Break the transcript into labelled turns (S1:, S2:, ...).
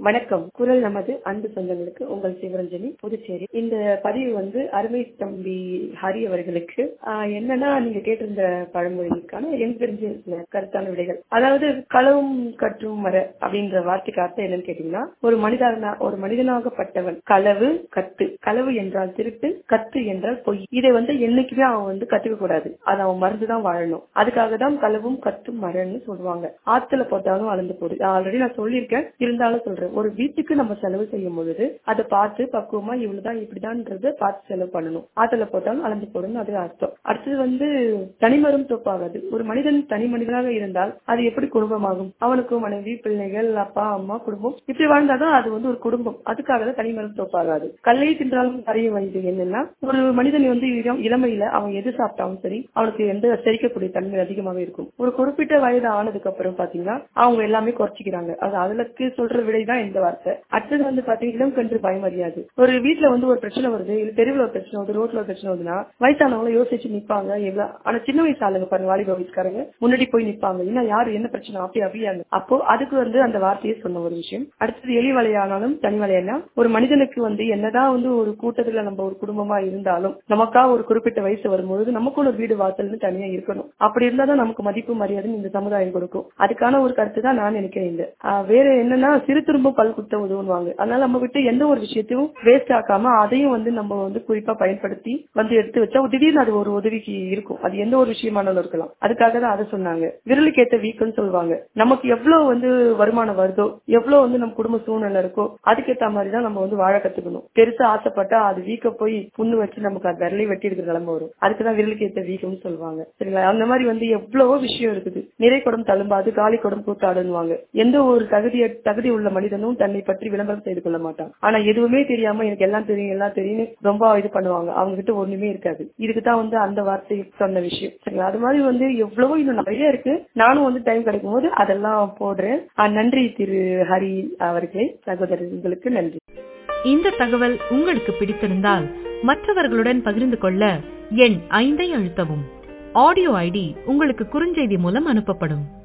S1: வணக்கம் குரல் நமது அன்பு சொந்தங்களுக்கு உங்கள் சிவரஞ்சனி புதுச்சேரி இந்த பதிவு வந்து அருமை தம்பி ஹரி அவர்களுக்கு ஆஹ் என்னன்னா நீங்க கேட்டிருந்த பழமொழிக்கான எனக்கு தெரிஞ்ச சில கருத்தான விடைகள் அதாவது களவும் கற்றும் மர அப்படின்ற வார்த்தைக்கு அர்த்தம் என்னன்னு கேட்டீங்கன்னா ஒரு மனிதனா ஒரு மனிதனாகப்பட்டவன் களவு கத்து களவு என்றால் திருட்டு கத்து என்றால் பொய் இதை வந்து என்னைக்குமே அவன் வந்து கத்துக்க கூடாது அது அவன் மறந்துதான் வாழணும் அதுக்காக தான் களவும் கத்தும் மரன்னு சொல்லுவாங்க ஆத்துல போட்டாலும் அளந்து போடு ஆல்ரெடி நான் சொல்லியிருக்கேன் இருந்தாலும் சொல்றேன் ஒரு வீட்டுக்கு நம்ம செலவு செய்யும் பொழுது அதை பார்த்து பக்குவமா இவ்வளவுதான் இப்படிதான்ன்றத பார்த்து செலவு பண்ணணும் ஆத்துல போட்டாலும் அளந்து போடணும் அது அர்த்தம் அடுத்தது வந்து தனிமரும் தோப்பாகாது ஒரு மனிதன் தனி மனிதனாக இருந்தால் அது எப்படி குடும்பமாகும் அவனுக்கு மனைவி பிள்ளைகள் அப்பா அம்மா குடும்பம் இப்படி வாழ்ந்தாதான் அது வந்து ஒரு குடும்பம் அதுக்காக தான் தனிமரம் தோப்பாகாது கல்லை தின்றாலும் கரைய வயது என்னன்னா ஒரு மனிதன் வந்து இளம் இளமையில அவன் எது சாப்பிட்டாலும் சரி அவனுக்கு எந்த செரிக்கக்கூடிய தன்மை அதிகமாவே இருக்கும் ஒரு குறிப்பிட்ட வயது ஆனதுக்கு அப்புறம் பாத்தீங்கன்னா அவங்க எல்லாமே குறைச்சிக்கிறாங்க அது அதுலக்கு சொல்ற விடைதான் இந்த வார்த்தை அடுத்தது வந்து பாத்தீங்கன்னா இளம் கன்று பயமறியாது ஒரு வீட்டுல வந்து ஒரு பிரச்சனை வருது இல்ல தெருவுல ஒரு பிரச்சனை வருது ரோட்ல ஒரு பிரச்சனை வருதுன்னா வயசானவங்க யோசிச்சு நிப்பாங்க எவ்வளவு ஆனா சின்ன வயசு ஆளுங்க பாருங்க வாலிப வயசுக்காரங்க முன்னாடி போய் நிப்பாங்க என்ன யாரு என்ன பிரச்சனை அப்படி அப்படியாங்க அப்போ அதுக்கு வந்து அந்த வார்த்தையை சொன்ன ஒரு விஷயம் அடுத்தது எலி வலையானாலும் தனி வலையனா ஒரு மனிதனுக்கு வந்து என்னதான் வந்து ஒரு கூட்டத்துல நம்ம ஒரு குடும்பமா இருந்தாலும் நமக்கா ஒரு குறிப்பிட்ட வயசு வரும்பொழுது நமக்குள்ள ஒரு வீடு வாசல்னு தனியா இருக்கணும் அப்படி இருந்தாதான் நமக்கு மதிப்பு மரியாதை இந்த சமுதாயம் கொடுக்கும் அதுக்கான ஒரு கருத்து தான் நான் நினைக்கிறேன் இந்த ஆஹ் வேற என்னன்னா சிறு திரும்ப பல் குத்த உதவுவாங்க அதனால நம்ம விட்டு எந்த ஒரு விஷயத்தையும் வேஸ்ட் ஆக்காம அதையும் வந்து நம்ம வந்து குறிப்பா பயன்படுத்தி வந்து எடுத்து வச்சா திடீர்னு அது ஒரு உதவிக்கு இருக்கும் அது எந்த ஒரு விஷயமானாலும் இருக்கலாம் அதுக்காக தான் அதை சொன்னாங்க விரலுக்கு ஏத்த வீக்கம்னு சொல்லுவாங்க நமக்கு எவ்வளவு வந்து வருமானம் வருதோ எவ்வளவு வந்து நம்ம குடும்ப சூழ்நிலை இருக்கோ அதுக்கேத்த மாதிரி தான் நம்ம வந்து வாழ கத்துக்கணும் பெருசா ஆசைப்பட்டா அது வீக்க போய் புண்ணு வச்சு நமக்கு அது விரலை வெட்டி எடுக்கிற நிலைமை வரும் அதுக்குதான் விரலுக்கு ஏத்த வீக்கம்னு சொல்லுவாங்க சரிங்களா அந்த மாதிரி வந்து எவ்வளவோ விஷயம் இருக்குது நிறை குடம் தழும்பாது காலி குடம் கூத்தாடுன்னுவாங்க எந்த ஒரு தகுதிய தகுதி உள்ள மனிதனும் தன்னை பற்றி விளம்பரம் செய்து கொள்ள மாட்டான் ஆனா எதுவுமே தெரியாம எனக்கு எல்லாம் தெரியும் எல்லாம் தெரியும் ரொம்ப இது பண்ணுவாங்க அவங்க கிட்ட ஒண்ணுமே இருக்காது இதுக்கு தான் வந்து அந்த வார்த்தை சொன்ன விஷயம் சரிங்களா அது மாதிரி வந்து எவ்வளவோ இன்னும் நிறைய இருக்கு நானும் வந்து டைம் கிடைக்கும் போது அதெல்லாம் போடுறேன் ஆஹ் நன்றி திரு ஹரி அவர்களே சகோதரர்களுக்கு நன்றி
S2: இந்த தகவல் உங்களுக்கு பிடித்திருந்தால் மற்றவர்களுடன் பகிர்ந்து கொள்ள எண் ஐந்தை அழுத்தவும் ஆடியோ ஐடி உங்களுக்கு குறுஞ்செய்தி மூலம் அனுப்பப்படும்